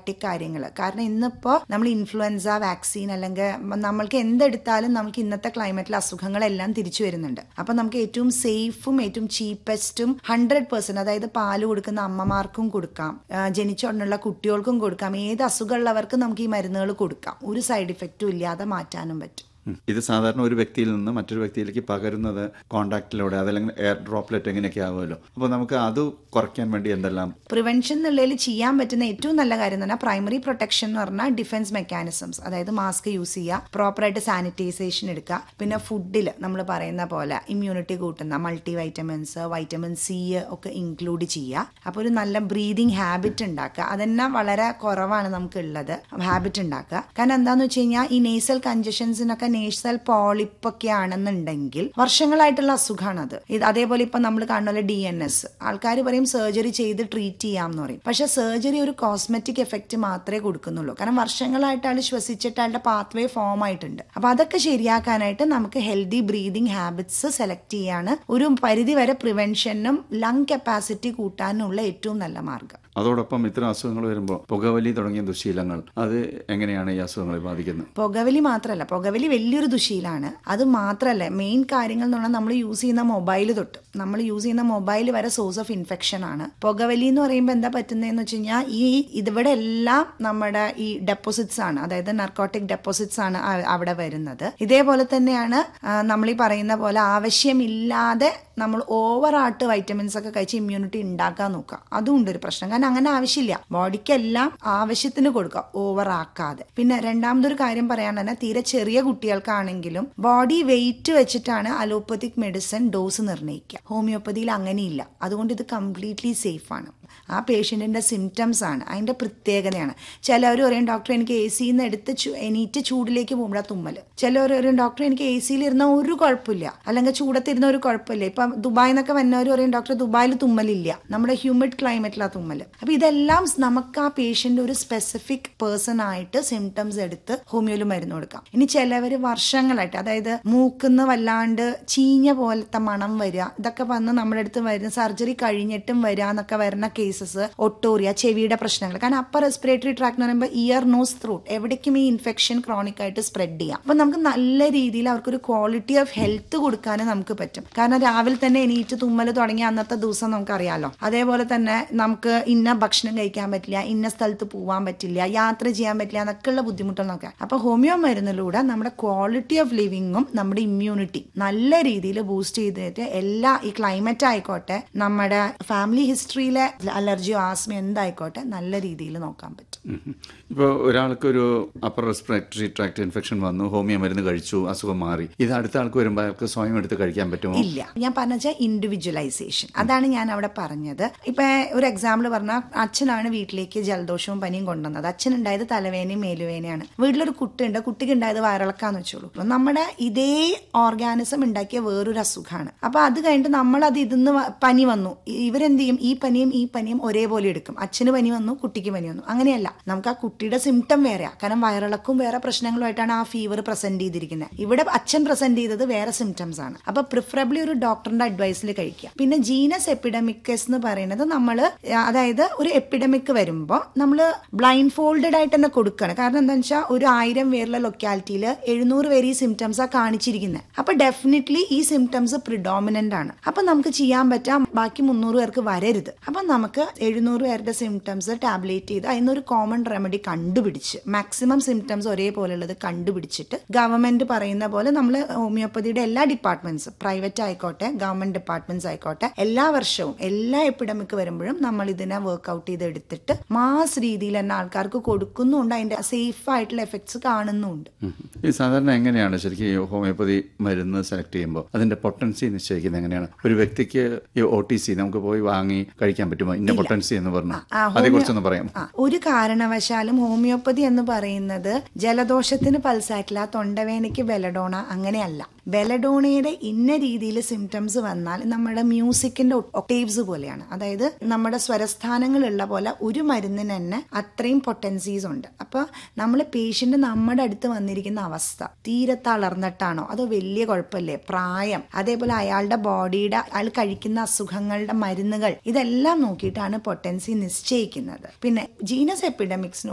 പ്രോഫിലാക്റ്റിക് കാര്യങ്ങൾ കാരണം ഇന്നിപ്പോൾ നമ്മൾ ഇൻഫ്ലുവൻസ വാക്സിൻ അല്ലെങ്കിൽ നമ്മൾക്ക് എന്തെടുത്താലും നമുക്ക് ഇന്നത്തെ ക്ലൈമറ്റിൽ അസുഖങ്ങളെല്ലാം തിരിച്ചു വരുന്നുണ്ട് അപ്പൊ നമുക്ക് ഏറ്റവും സേഫും ഏറ്റവും ചീപ്പസ്റ്റും ഹൺഡ്രഡ് പെർസെന്റ് അതായത് പാല് കൊടുക്കുന്ന അമ്മമാർക്കും കൊടുക്കാം ആ, ജനിച്ചുടനുള്ള കുട്ടികൾക്കും കൊടുക്കാം ഏത് അസുഖമുള്ളവർക്കും നമുക്ക് ഈ മരുന്നുകൾ കൊടുക്കാം ഒരു സൈഡ് ഇഫക്റ്റും ഇല്ലാതെ മാറ്റാനും പറ്റും ഉം. ഇത് സാധാരണ ഒരു വ്യക്തിയിൽ നിന്ന് മറ്റൊരു വ്യക്തിയിലേക്ക് പകരുന്നത് കോണ്ടാക്റ്റിലൂടെ അതല്ലെങ്കിൽ എയർ ഡ്രോപ്ലെറ്റ് എങ്ങനെയൊക്കെ ആവുമല്ലോ അപ്പോൾ നമുക്ക് അത് കുറയ്ക്കാൻ വേണ്ടി എന്തെല്ലാം പ്രിവെൻഷൻ എന്നുള്ളതിൽ ചെയ്യാൻ പറ്റുന്ന ഏറ്റവും നല്ല കാര്യം എന്ന് പറഞ്ഞാൽ പ്രൈമറി പ്രൊട്ടക്ഷൻ എന്ന് പറഞ്ഞാൽ ഡിഫൻസ് മെക്കാനിസംസ് അതായത് മാസ്ക് യൂസ് ചെയ്യുക പ്രോപ്പറായിട്ട് സാനിറ്റൈസേഷൻ എടുക്കുക പിന്നെ ഫുഡിൽ നമ്മൾ പറയുന്ന പോലെ ഇമ്മ്യൂണിറ്റി കൂട്ടുന്ന മൾട്ടി വൈറ്റമിൻസ് വൈറ്റമിൻ സി ഒക്കെ ഇൻക്ലൂഡ് ചെയ്യുക അപ്പോൾ ഒരു നല്ല ബ്രീതിങ് ഹാബിറ്റ് ഉണ്ടാക്കുക അതന്നെ വളരെ കുറവാണ് നമുക്ക് ഉള്ളത് ഹാബിറ്റ് ഉണ്ടാക്കുക കാരണം എന്താന്ന് വെച്ച് കഴിഞ്ഞാൽ ഈ നേസൽ കഞ്ചഷൻസിനൊക്കെ നേസൽ പോളിപ്പ് ഒക്കെ ആണെന്നുണ്ടെങ്കിൽ വർഷങ്ങളായിട്ടുള്ള അസുഖമാണ് അത് ഇത് അതേപോലെ ഇപ്പൊ നമ്മൾ കാണുന്ന ഡി എൻ എസ് ആൾക്കാർ പറയും സർജറി ചെയ്ത് ട്രീറ്റ് ചെയ്യാം എന്ന് പറയും പക്ഷെ സർജറി ഒരു കോസ്മെറ്റിക് എഫക്റ്റ് മാത്രമേ കൊടുക്കുന്നുള്ളൂ കാരണം വർഷങ്ങളായിട്ട് ആൾ ശ്വസിച്ചിട്ട് ആളുടെ പാത്വേ ഫോം ആയിട്ടുണ്ട് അപ്പൊ അതൊക്കെ ശരിയാക്കാനായിട്ട് നമുക്ക് ഹെൽത്തി ബ്രീതിങ് ഹാബിറ്റ്സ് സെലക്ട് ചെയ്യാണ് ഒരു പരിധി വരെ പ്രിവെൻഷനും ലങ് കപ്പാസിറ്റി കൂട്ടാനുള്ള ഏറ്റവും നല്ല മാർഗം അതോടൊപ്പം ഇത്തരം അസുഖങ്ങൾ വരുമ്പോൾ പുകവലി തുടങ്ങിയ ദുശീലങ്ങൾ അത് എങ്ങനെയാണ് ഈ അസുഖങ്ങളെ ബാധിക്കുന്നത് പുകവലി മാത്രമല്ല പുകവലി വലിയൊരു ദുശീലാണ് അത് മാത്രമല്ല മെയിൻ കാര്യങ്ങൾ എന്ന് പറഞ്ഞാൽ നമ്മൾ യൂസ് ചെയ്യുന്ന മൊബൈൽ തൊട്ട് നമ്മൾ യൂസ് ചെയ്യുന്ന മൊബൈൽ വരെ സോഴ്സ് ഓഫ് ഇൻഫെക്ഷൻ ആണ് പുകവലി എന്ന് പറയുമ്പോൾ എന്താ പറ്റുന്നതെന്ന് വെച്ച് കഴിഞ്ഞാൽ ഈ ഇതിവിടെ എല്ലാം നമ്മുടെ ഈ ഡെപ്പോസിറ്റ്സ് ആണ് അതായത് നർക്കോട്ടിക് ഡെപ്പോസിറ്റ്സ് ആണ് അ- അവിടെ വരുന്നത് ഇതേപോലെ തന്നെയാണ് നമ്മൾ ഈ പറയുന്ന പോലെ ആവശ്യമില്ലാതെ നമ്മൾ ഓവർ ആയിട്ട് വൈറ്റമിൻസ് ഒക്കെ കഴിച്ച് ഇമ്മ്യൂണിറ്റി ഉണ്ടാക്കാൻ നോക്കുക അതും ഉണ്ട് ഒരു പ്രശ്നം കാരണം അങ്ങനെ ആവശ്യമില്ല ബോഡിക്കെല്ലാം ആവശ്യത്തിന് കൊടുക്കുക ഓവർ ആക്കാതെ പിന്നെ രണ്ടാമതൊരു കാര്യം പറയാൻ തന്നെ തീരെ ചെറിയ കുട്ടികൾക്കാണെങ്കിലും ബോഡി വെയിറ്റ് വെച്ചിട്ടാണ് അലോപ്പത്തിക് മെഡിസിൻ ഡോസ് നിർണ്ണയിക്കുക ഹോമിയോപ്പതിയിൽ അങ്ങനെയില്ല അതുകൊണ്ട് ഇത് കംപ്ലീറ്റ്ലി സേഫ് ആണ് ആ പേഷ്യൻറ്റിൻ്റെ സിംറ്റംസ് ആണ് അതിൻ്റെ പ്രത്യേകതയാണ് ചിലവർ പറയും ഡോക്ടർ എനിക്ക് എ സിന്ന് എടുത്ത് ചു- എണീറ്റ് ചൂടിലേക്ക് പോകുമ്പോഴാണ് തുമ്മൽ ചിലവർ പറയും ഡോക്ടർ എനിക്ക് എ സിയിൽ ഇരുന്ന ഒരു കുഴപ്പമില്ല അല്ലെങ്കിൽ ചൂടത്തിരുന്ന ഒരു കുഴപ്പമില്ല ഇപ്പം ദുബായിൽ നിന്നൊക്കെ വന്നവർ പറയും ഡോക്ടർ ദുബായിൽ തുമ്മലില്ല നമ്മുടെ ഹ്യൂമിഡ് ക്ലൈമറ്റിലാണ് തുമ്മൽ അപ്പൊ ഇതെല്ലാം നമുക്ക് ആ പേഷ്യന്റ് ഒരു സ്പെസിഫിക് പേഴ്സൺ ആയിട്ട് സിംറ്റംസ് എടുത്ത് ഹോമിയോയിൽ മരുന്ന് കൊടുക്കാം ഇനി ചിലവർ വർഷങ്ങളായിട്ട് അതായത് മൂക്കുന്ന് വല്ലാണ്ട് ചീഞ്ഞ പോലത്തെ മണം വരിക ഇതൊക്കെ വന്ന് നമ്മുടെ അടുത്ത് വരുന്ന സർജറി കഴിഞ്ഞിട്ടും വരിക എന്നൊക്കെ വരുന്ന കേസസ് ഒട്ടോറിയ ചെവിയുടെ പ്രശ്നങ്ങൾ കാരണം അപ്പർ റെസ്പിറേറ്ററി ട്രാക്ക് എന്ന് പറയുമ്പോൾ ഇയർ നോസ് ത്രൂട്ട് എവിടേക്കും ഈ ഇൻഫെക്ഷൻ ക്രോണിക് ആയിട്ട് സ്പ്രെഡ് ചെയ്യാം അപ്പൊ നമുക്ക് നല്ല രീതിയിൽ അവർക്കൊരു ക്വാളിറ്റി ഓഫ് ഹെൽത്ത് കൊടുക്കാനും നമുക്ക് പറ്റും കാരണം രാവിലെ തന്നെ എണീറ്റ് തുമ്മൽ തുടങ്ങിയ അന്നത്തെ ദിവസം നമുക്കറിയാലോ അതേപോലെ തന്നെ നമുക്ക് ഇന്ന ഭക്ഷണം കഴിക്കാൻ പറ്റില്ല ഇന്ന സ്ഥലത്ത് പോകാൻ പറ്റില്ല യാത്ര ചെയ്യാൻ പറ്റില്ല എന്നൊക്കെയുള്ള ബുദ്ധിമുട്ടുകൾ നോക്കാം അപ്പൊ ഹോമിയോ മരുന്നിലൂടെ നമ്മുടെ ക്വാളിറ്റി ഓഫ് ലിവിങ്ങും നമ്മുടെ ഇമ്മ്യൂണിറ്റി നല്ല രീതിയിൽ ബൂസ്റ്റ് ചെയ്തിട്ട് എല്ലാ ഈ ക്ലൈമറ്റ് ആയിക്കോട്ടെ നമ്മുടെ ഫാമിലി ഹിസ്റ്ററിയിലെ അലർജിയോ ആസ്മ എന്തായിക്കോട്ടെ നല്ല രീതിയിൽ നോക്കാൻ പറ്റും ഇപ്പോൾ ഒരാൾക്കൊരു അപ്പർ റെസ്പിറേറ്ററി ട്രാക്ട് ഇൻഫെക്ഷൻ വന്നു ഹോമിയോ മരുന്ന് കഴിച്ചു അസുഖം മാറി ഇത് അടുത്ത ആൾക്ക് വരുമ്പോൾ അയാൾക്ക് സ്വയം എടുത്ത് കഴിക്കാൻ പറ്റുമോ ഇല്ല ഞാൻ പറഞ്ഞ ഇൻഡിവിജ്വലൈസേഷൻ അതാണ് ഞാൻ അവിടെ പറഞ്ഞത് ഇപ്പൊ ഒരു എക്സാമ്പിൾ പറഞ്ഞാൽ അച്ഛനാണ് വീട്ടിലേക്ക് ജലദോഷവും പനിയും കൊണ്ടുവന്നത് അച്ഛൻ ഉണ്ടായത് തലവേനയും മേലുവേനയാണ് വീട്ടിലൊരു കുട്ടിയുണ്ട് കുട്ടിക്ക് ഉണ്ടായത് വയറിളക്കാന്ന് വെച്ചോളൂ നമ്മുടെ ഇതേ ഓർഗാനിസം ഉണ്ടാക്കിയ വേറൊരു അസുഖമാണ് അപ്പൊ അത് കഴിഞ്ഞിട്ട് നമ്മൾ അത് ഇതിന്ന് വ- പനി വന്നു ഇ- ഇവരെന്ത് ചെയ്യും ഈ പനിയും ഈ പനിയും ഒരേപോലെ എടുക്കും അച്ഛന് പനി വന്നു കുട്ടിക്ക് പനി വന്നു അങ്ങനെയല്ല നമുക്ക് ആ കുട്ടിയുടെ സിംറ്റം വേറെയാ കാരണം വയറിളക്കും വേറെ പ്രശ്നങ്ങളുമായിട്ടാണ് ആ ഫീവർ പ്രസന്റ് ചെയ്തിരിക്കുന്നത് ഇവിടെ അച്ഛൻ പ്രസന്റ് ചെയ്തത് വേറെ സിംറ്റംസ് ആണ് അപ്പൊ പ്രിഫറബിളി ഒരു ഡോക്ടറിന്റെ അഡ്വൈസിൽ കഴിക്കുക പിന്നെ ജീനസ് എപ്പിഡമിക്കസ് എന്ന് പറയുന്നത് നമ്മൾ അതായത് ഒരു എപ്പിഡമിക് വരുമ്പോൾ നമ്മൾ ബ്ലൈൻഡ് ഫോൾഡഡ് ആയിട്ട് തന്നെ കൊടുക്കണം കാരണം എന്താണെന്ന് വെച്ചാൽ ഒരു ആയിരം പേരുള്ള ലൊക്കാലിറ്റിയിൽ എഴുന്നൂറ് പേര് ഈ സിംറ്റംസ് ആ കാണിച്ചിരിക്കുന്നത് അപ്പൊ ഡെഫിനറ്റ്ലി ഈ സിംറ്റംസ് പ്രിഡോമിനന്റ് ആണ് അപ്പൊ നമുക്ക് ചെയ്യാൻ പറ്റാം ബാക്കി മുന്നൂറ് പേർക്ക് വരരുത് അപ്പൊ നമുക്ക് എഴുന്നൂറ് പേരുടെ സിംറ്റംസ് ടാബ്ലേറ്റ് ചെയ്ത് അതിനൊരു കോമൺ റെമഡി കണ്ടുപിടിച്ച് മാക്സിമം സിംറ്റംസ് ഒരേപോലെ ഉള്ളത് കണ്ടുപിടിച്ചിട്ട് ഗവൺമെന്റ് പറയുന്ന പോലെ നമ്മൾ ഹോമിയോപ്പതിയുടെ എല്ലാ ഡിപ്പാർട്ട്മെന്റ്സ് പ്രൈവറ്റ് ആയിക്കോട്ടെ ഗവൺമെന്റ് ഡിപ്പാർട്ട്മെന്റ്സ് ആയിക്കോട്ടെ എല്ലാ വർഷവും എല്ലാ എപ്പിഡമിക് വരുമ്പോഴും നമ്മൾ ഇതിനെ വർക്ക്ഔട്ട് ചെയ്ത് എടുത്തിട്ട് മാസ് രീതിയിൽ തന്നെ ആൾക്കാർക്ക് കൊടുക്കുന്നുണ്ട് അതിന്റെ സേഫ് ആയിട്ടുള്ള എഫക്ട്സ് കാണുന്നുണ്ട് ഉം. ഈ സാധാരണ എങ്ങനെയാണ് ശരിക്കും ഈ ഹോമിയോപ്പതി മരുന്ന് സെലക്ട് ചെയ്യുമ്പോൾ അതിന്റെ പൊട്ടൻസി നിശ്ചയിക്കുന്നത് എങ്ങനെയാണ് ഒരു വ്യക്തിക്ക് ഈ ഒ ടി സി നമുക്ക് പോയി വാങ്ങി കഴിക്കാൻ പറ്റുമോ ഇന്ന പൊട്ടൻസി എന്ന് പറഞ്ഞു ആ, ഹോമിയോ- അതേക്കുറിച്ചൊന്ന് പറയാം ആ, ഒരു കാരണവശാലും ഹോമിയോപ്പതി എന്ന് പറയുന്നത് ജലദോഷത്തിന് പൾസാറ്റില്ല തൊണ്ടവേനയ്ക്ക് ബെലഡോണ അങ്ങനെയല്ല ബെലഡോണയുടെ ഇന്ന രീതിയിൽ സിംറ്റംസ് വന്നാൽ നമ്മുടെ മ്യൂസിക്കിന്റെ ഒക്ടേവ്സ് പോലെയാണ് അതായത് നമ്മുടെ സ്വരസ്ഥാനങ്ങളുള്ള പോലെ ഒരു മരുന്നിന് തന്നെ അത്രയും പൊട്ടൻസീസ് ഉണ്ട് അപ്പൊ നമ്മൾ പേഷ്യന്റ് നമ്മുടെ അടുത്ത് വന്നിരിക്കുന്ന അവസ്ഥ തീരെ തളർന്നിട്ടാണോ അതോ വലിയ കുഴപ്പമില്ലേ പ്രായം അതേപോലെ അയാളുടെ ബോഡിയുടെ അയാൾ കഴിക്കുന്ന അസുഖങ്ങളുടെ മരുന്നുകൾ ഇതെല്ലാം നോക്കിയിട്ടാണ് പൊട്ടൻസി നിശ്ചയിക്കുന്നത് പിന്നെ ജീനസ് എപ്പിഡമിക്സിന്